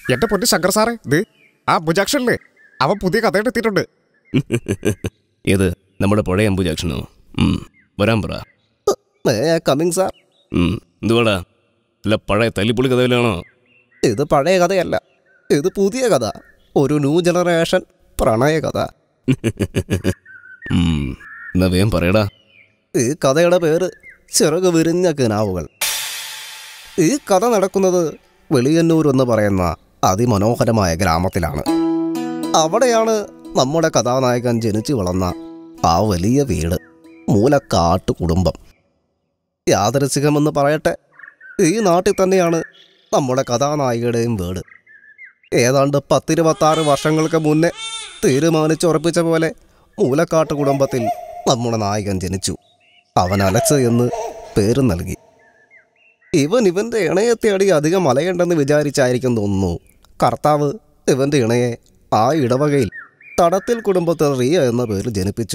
എന്റെ പൊന്നു ശങ്കർ സാറേ ഇത് ആ അംബുജാക്ഷനില്ലേ അവൻ പുതിയ കഥയുടെ എത്തിയിട്ടുണ്ട് ഏത് നമ്മുടെ പഴയ അമ്പു ജാക്ഷനോ ഉം, വരാൻ പറ കമ്മിങ് സാർ ഉം, എന്തുവാടാ ഇല്ല പഴയ തല്ലിപ്പൊളി കഥയിലാണോ ഇത് പഴയ കഥയല്ല ഇത് പുതിയ കഥ ഒരു ന്യൂ ജനറേഷൻ പ്രണയ കഥ ഉം, എന്നാ വേഗം പറയടാ ഈ കഥയുടെ പേര് ചിറക് വിരിഞ്ഞ കിനാവുകൾ ഈ കഥ നടക്കുന്നത് വെളിയന്നൂർ എന്ന് പറയുന്ന അതിമനോഹരമായ ഗ്രാമത്തിലാണ് അവിടെയാണ് നമ്മുടെ കഥാനായകൻ ജനിച്ചു വളർന്ന ആ വലിയ വീട് മൂലക്കാട്ടു കുടുംബം യാദരസികമെന്ന് പറയട്ടെ ഈ നാട്ടിൽ തന്നെയാണ് നമ്മുടെ കഥാനായികയുടെയും വീട് ഏതാണ്ട് പത്തിരുപത്താറ് വർഷങ്ങൾക്ക് മുന്നേ തീരുമാനിച്ചുറപ്പിച്ച പോലെ മൂലക്കാട്ട് കുടുംബത്തിൽ നമ്മുടെ നായകൻ ജനിച്ചു അവൻ അലക്സ് എന്ന് പേര് നൽകി ഇവൻ ഇവന്റെ ഇണയെ തേടി അധികം അലയണ്ടെന്ന് വിചാരിച്ചായിരിക്കും തോന്നുന്നു കർത്താവ് ഇവന്റെ ഇണയെ ആ ഇടവകയിൽ തടത്തിൽ കുടുംബത്തിൽ റിയ എന്ന പേര് ജനിപ്പിച്ചു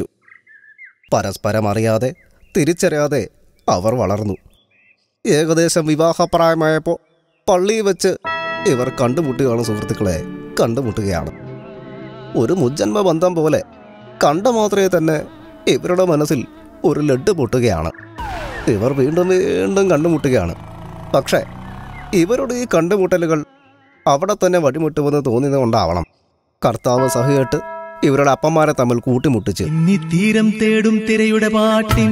പരസ്പരം അറിയാതെ തിരിച്ചറിയാതെ അവർ വളർന്നു ഏകദേശം വിവാഹപ്രായമായപ്പോൾ പള്ളിയിൽ വെച്ച് ഇവർ കണ്ടുമുട്ടുകയാണ് സുഹൃത്തുക്കളെ കണ്ടുമുട്ടുകയാണ് ഒരു മുജ്ജന്മ ബന്ധം പോലെ കണ്ട മാത്രമേ തന്നെ ഇവരുടെ മനസ്സിൽ ഒരു ലഡ് പൊട്ടുകയാണ് ഇവർ വീണ്ടും വീണ്ടും കണ്ടുമുട്ടുകയാണ് പക്ഷേ ഇവരുടെ ഈ കണ്ടുമുട്ടലുകൾ അവിടെ തന്നെ വഴിമുട്ടുമെന്ന് തോന്നിയത് കൊണ്ടാവണം കർത്താവ് സഹികെട്ട് ഇവരുടെ അപ്പന്മാരെ തമ്മിൽ കൂട്ടിമുട്ടിച്ച് ഇന്നി തീരം തേടും തിരയുടെ പാട്ടിൻ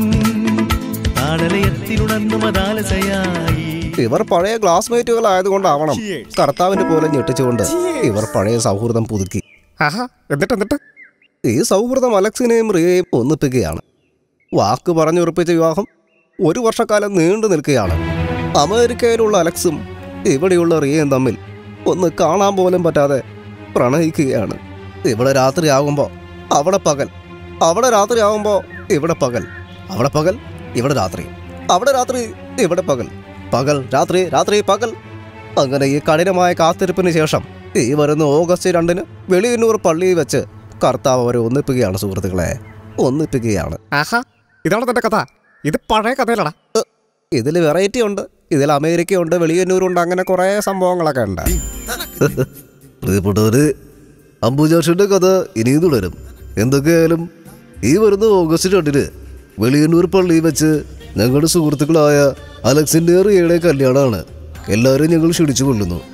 താടലയത്തിലുണർന്നു മതാലസയായി ഇവർ പഴയ ക്ലാസ്മേറ്റുകൾ ആയതുകൊണ്ടാവണം കർത്താവിനെ പോലെ ഞെട്ടിച്ചുകൊണ്ട് ഇവർ പഴയ സൗഹൃദം പുതുക്കി ആഹാ എന്നിട്ട് എന്നിട്ട് ഈ സൗഹൃദം അലക്സിനെയും റിയയെയും ഒന്നിപ്പിക്കുകയാണ് വാക്ക് പറഞ്ഞുറപ്പിച്ച വിവാഹം ഒരു വർഷക്കാലം നീണ്ടു നിൽക്കുകയാണ് അമേരിക്കയിലുള്ള അലക്സും ഇവിടെയുള്ള റിയയും തമ്മിൽ ഒന്ന് കാണാൻ പോലും പറ്റാതെ പ്രണയിക്കുകയാണ് ഇവിടെ രാത്രിയാകുമ്പോൾ അവിടെ പകൽ അവിടെ രാത്രിയാകുമ്പോൾ ഇവിടെ പകൽ അവിടെ പകൽ ഇവിടെ രാത്രി അവിടെ രാത്രി ഇവിടെ പകൽ പകൽ രാത്രി രാത്രി പകൽ അങ്ങനെ ഈ കഠിനമായ കാത്തിരിപ്പിന് ശേഷം ഈ വരുന്ന ഓഗസ്റ്റ് രണ്ടിന് വെളിയന്നൂർ പള്ളിയിൽ വെച്ച് കർത്താവ് അവരെ ഒന്നിപ്പിക്കുകയാണ് സുഹൃത്തുക്കളെ ഒന്നിപ്പിക്കുകയാണ് ആഹാ ഇതാണ് തന്റെ കഥ ഇത് പഴയ കഥയിലടാ ഇതിൽ വെറൈറ്റി ഉണ്ട് ഇതിൽ അമേരിക്കയുണ്ട് വെളിയന്നൂരുണ്ട് അങ്ങനെ കുറേ സംഭവങ്ങളൊക്കെ ഉണ്ട് പ്രിയപ്പെട്ടവര് അംബുജാഷിന്റെ കഥ ഇനിയും തുടരും എന്തൊക്കെയായാലും ഈ വരുന്ന ഓഗസ്റ്റ് രണ്ടിന് വെളിയന്നൂർ പള്ളിയിൽ വെച്ച് ഞങ്ങളുടെ സുഹൃത്തുക്കളായ അലക്സിന്റെ റിയയുടെ കല്യാണമാണ് എല്ലാവരും ഞങ്ങൾ ക്ഷണിച്ചു കൊള്ളുന്നു